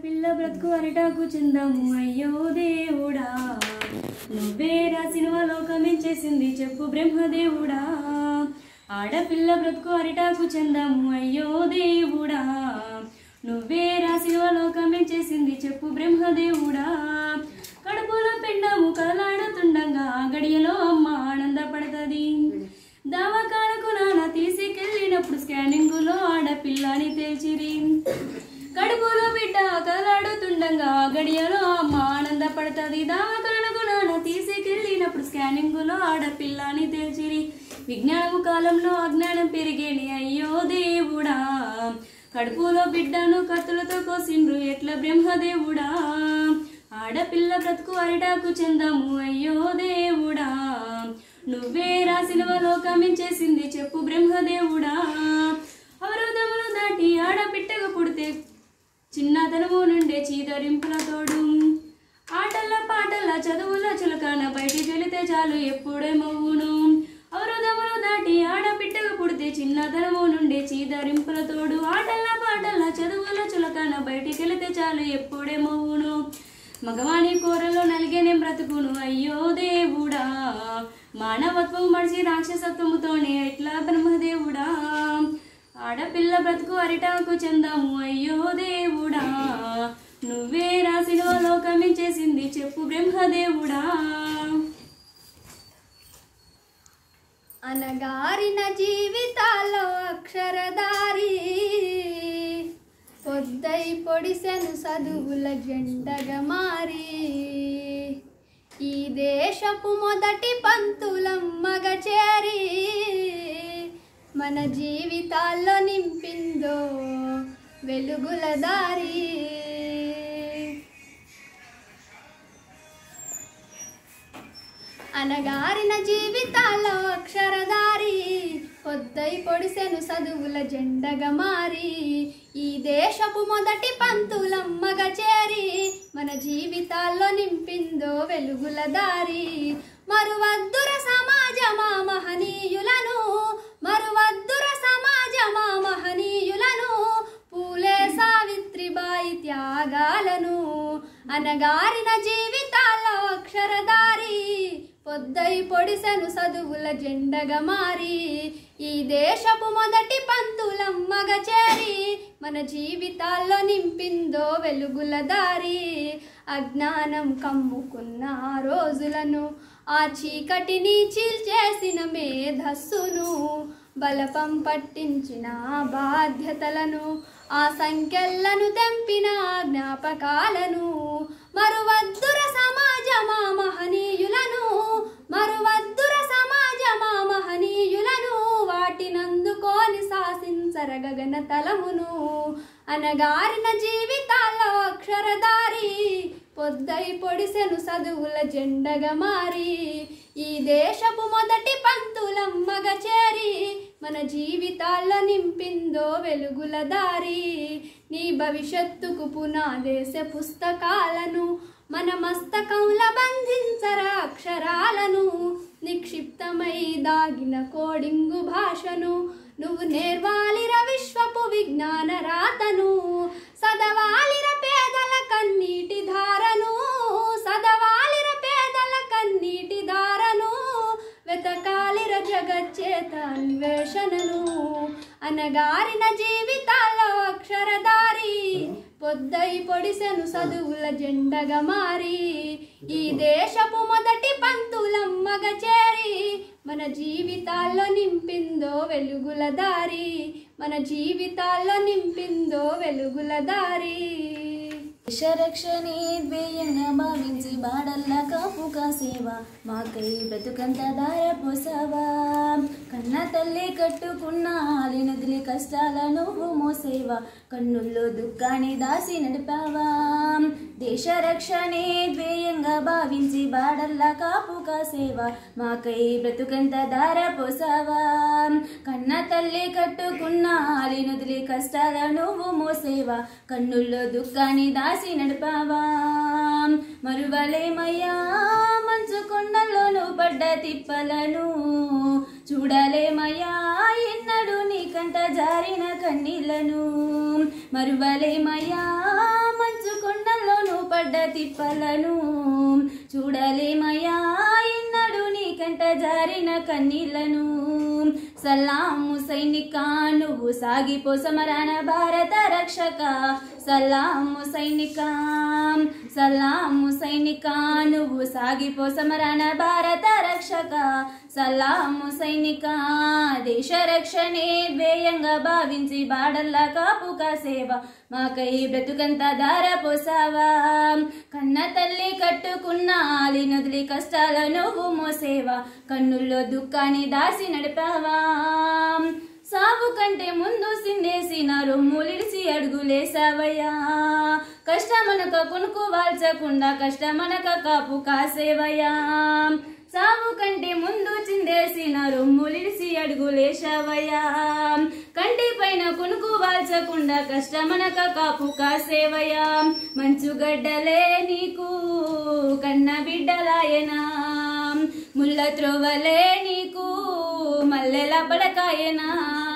ఆడపిల్ల బ్రతుకు అరిటాకు చిందము అయ్యో దేవుడా నువ్వే రాసిన లోకమేం చేసింది చెప్పు బ్రహ్మదేవుడా ఆడపిల్ల బ్రతుకు అరిటాకు చందము అయ్యో దేవుడా నువ్వే రాసిన లోకమేం చేసింది చెప్పు బ్రహ్మదేవుడా కడుపులో పిండము కదలాడుతుండగా ఆ గడియలో అమ్మ ఆనందపడుతుంది దవాఖానకు నాన్న తీసుకెళ్ళినప్పుడు స్కానింగులో ఆడపిల్లని తేల్చిరి కడుపులో బిడ్డ కదలాడుతుండగా ఆ గడియలో అమ్మ ఆనందపడుతుంది దవాఖానకు నాన్న తీసుకెళ్ళినప్పుడు స్కానింగులో ఆడపిల్లని తేల్చిరి విజ్ఞానము కాలంలో అజ్ఞానం పెరిగేని అయ్యో దేవుడా కడుపులో బిడ్డను కత్తులతో కోసిండ్రు ఎట్ల బ్రహ్మదేవుడా ఆడపిల్ల బ్రతుకు అరిటాకు చెందాము అయ్యో దేవుడా నువ్వే రాసిన లోకమించేసింది చెప్పు బ్రహ్మదేవుడా అవరోధములు దాటి ఆడపిట్టగా పుడితే చిన్నతనము నుండే చీదరింపుల తోడు ఆటల పాటల చదువుల చులకాన బయటికి వెళితే చాలు ఎప్పుడే మవ్వును అవరోధములు దాటి ఆడపిట్టగా పుడితే చిన్నతనము నుండే చీదరింపుల తోడు ఆటల పాటల చదువుల చులకాన బయటికి వెళితే చాలు ఎప్పుడే మవ్వును మగవాణి కూరలో నలిగేనే బ్రతుకును అయ్యో దేవుడా మానవత్వం మడిచి రాక్షసత్వముతోనే ఎట్లా బ్రహ్మదేవుడా ఆడపిల్ల బ్రతుకు అరిటాకు చెందాము అయ్యో దేవుడా నువ్వే రాసిన లోకమే చేసింది చెప్పు బ్రహ్మదేవుడా అనగారిన జీవితాల్లో అక్షరదారి పొద్దై పొడిసెను చదువుల జెండగా మారి ఈ దేశపు మొదటి పంతులమ్మగ చేరి మన జీవితాల్లో నింపిందో వెలుగుల దారి అనగారిన జీవితాల్లో అక్షరదారి పొద్దై పొడిసెను చదువుల జెండగా మారి ఈ దేశపు మొదటి పంతులమ్మగా చేరి మన జీవితాల్లో నింపిందో వెలుగుల దారి మరువద్దుర సమాజమా మహనీయులను మరువద్దుర సమాజమా మహనీయులను పూలే సావిత్రిబాయి త్యాగాలను అనగారిన జీవితాల్లో అక్షరదారి పొద్దై పొడిసెను చదువుల జెండగా మారి ఈ దేశపు మొదటి పంతులమ్మగ చేరి మన జీవితాల్లో నింపిందో వెలుగుల దారి అజ్ఞానం కమ్ముకున్న ఆ రోజులను ఆ చీకటిని చీల్చేసిన మేధస్సును బలపం పట్టించిన ఆ బాధ్యతలను ఆ సంఖ్యలను తెంపిన ఆ జ్ఞాపకాలను మరువద్దుర సమాజమా మహనీయులను మరువద్దుర సమాజమా మహనీయులను వాటినందుకోని శాసించర గగన తలమును అనగారిన జీవితాల్లో అక్షరదారి పొద్దై పొడిసెను చదువుల జెండగా మారి ఈ దేశపు మొదటి పంతులమ్మగ చేరి మన జీవితాల్లో నింపిందో వెలుగుల దారి నీ భవిష్యత్తుకు పునాదేశ పుస్తకాలను మన మస్తకంల బంధించర అక్షరాలను నిక్షిప్తమై దాగిన కోడింగు భాషను నువ్వు నేర్వాలిర విశ్వపు విజ్ఞాన రాతను సదవాలిర పేదల కన్నీటి ధారను సదవాలిర పేదల కన్నీటి ధారను వెతకాలిర జగచ్చేత అన్వేషణను అనగారిన జీవితాల్లో అక్షరదారి పొద్దై పొడిసెను చదువుల జెండగా మారి ఈ దేశపు మొదటి పంతులమ్మగ చేరి మన జీవితాల్లో నింపిందో వెలుగుల దారి మన జీవితాల్లో నింపిందో వెలుగుల దారి దేశరక్షణే ధ్యేయంగా భావించి బాడల్లా కాపు కాసేవా మాకై బ్రతుకంత దార పోసావా కన్న తల్లి కట్టుకున్న ఆలినదిలి కష్టాల నువ్వు మోసేవా కన్నుల్లో దుఃఖాన్ని దాసి నడిపావా దేశ రక్షణే ధ్యేయంగా భావించి బాడల్లా కాపు కాసేవా మాకై బ్రతుకంత దార పోసావా కన్న తల్లి కట్టుకున్న ఆలినదిలి కష్టాల నువ్వు మోసేవా కన్నుల్లో దుఃఖాన్ని దాసి నడిపావా మరువలేమయ్యా మంచు కొండల్లోనూ పడ్డ తిప్పలను చూడలేమయ్యా ఎన్నడు నీకంట జారిన కన్నీళ్లను మరువలేమయ్యా మంచు కొండల్లోనూ పడ్డ తిప్పలను చూడలేమయ్యా ఎన్నడు నీకంట జారిన కన్నీళ్లను సలాము సైనిక నువ్వు సాగిపో సమరాన భారత రక్షక సలాము సైనిక సలాము సైనిక నువ్వు సాగిపో సమరాన భారత రక్షక సలాము సైనిక దేశ రక్షణే ధ్యేయంగా భావించి బాడల్లా కాపుక సేవ మాకై బ్రతుకంతా దార పోసావా కన్న తల్లి కట్టుకున్న ఆలి నదులి కష్టాల నువ్వు మోసేవా కన్నుల్లో దుఃఖాన్ని దాసి నడిపావా సాగు కంటే ముందు సిందేసిన రొమ్ములిడిసి అడుగులేసావయ్యా కష్టమనక కొనుక్కు వాల్చకుండా కష్టమనక కాపు కాసేవయ్యా సాగు కంటే ముందు చిందేసిన రొమ్ములిడిసి అడుగులేసావయ్యా కంటి పైన కొనుక్కు వాల్చకుండా కష్టమనక కాపు కాసేవయ్యా మంచు గడ్డలే నీకు కన్న బిడ్డలాయనా ముళ్ళ త్రోవలే నీకు మల్లెల పడకాయనా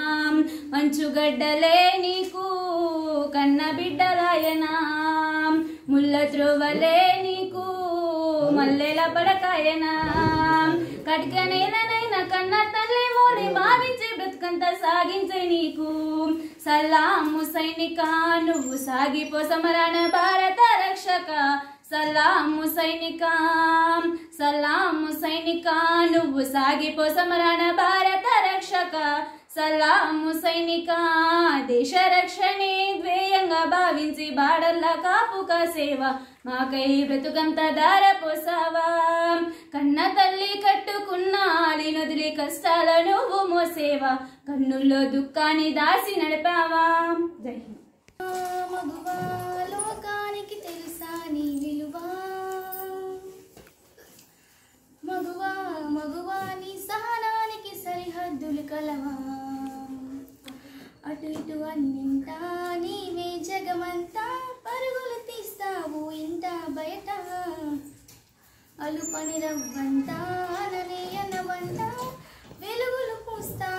మంచుగడ్డలే నీకు కన్న బిడ్డలాయనా ముళ్ళ త్రోవలే నీకు మల్లెల పడకాయనా కటిక నేలనైనా కన్న తల్లి ఓడి భావించి బ్రతుకంతా సాగించే నీకు సలాము సైనిక నువ్వు సాగిపో సమరాన భారత రక్షక సలాము సైనిక సలాము సైనిక నువ్వు సాగిపో సమరాన భారత రక్షక సలాము సైనిక దేశ రక్షణే ధ్యేయంగా భావించి బాడల్లా కాపుక సేవ మాకై బ్రతుకంత దార పోసావా కన్న తల్లి కట్టుకున్న ఆలి నదులి కష్టాల నువ్వు మోసేవా కన్నుల్లో దుఃఖాన్ని దాసి నడిపావా జై హింద్ మగువా లోకానికి తెలుసా నీ విలువా మగువా మగువా నీ సహనానికి సరిహద్దులు కలవా అటు ఇటు అన్నింటా నీవే జగమంతా పరుగులు తీస్తావు ఇంట బయట అలుపని రవ్వంతా అననే అనవంట వెలుగులు పూస్తా